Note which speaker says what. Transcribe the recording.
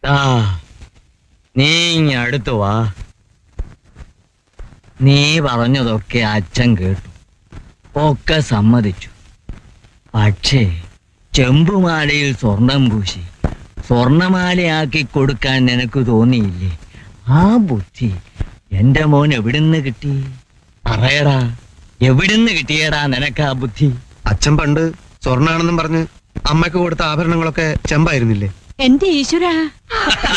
Speaker 1: ആ നീ ഇങ്ങ് അടുത്ത് വാ നീ പറഞ്ഞതൊക്കെ അച്ഛൻ കേട്ടു ഒക്കെ സമ്മതിച്ചു പക്ഷേ ചെമ്പുമാലയിൽ സ്വർണം പൂശി സ്വർണമാലയാക്കി കൊടുക്കാൻ നിനക്ക് തോന്നിയില്ലേ ആ ബുദ്ധി എന്റെ മോൻ എവിടുന്ന് കിട്ടി പറയടാ എവിടുന്ന് കിട്ടിയടാ നിനക്ക് ആ ബുദ്ധി
Speaker 2: അച്ഛൻ പണ്ട് സ്വർണ്ണാണെന്നും പറഞ്ഞ് അമ്മയ്ക്ക് കൊടുത്ത ആഭരണങ്ങളൊക്കെ ചെമ്പായിരുന്നില്ലേ
Speaker 3: എന്റെ ഈശ്വര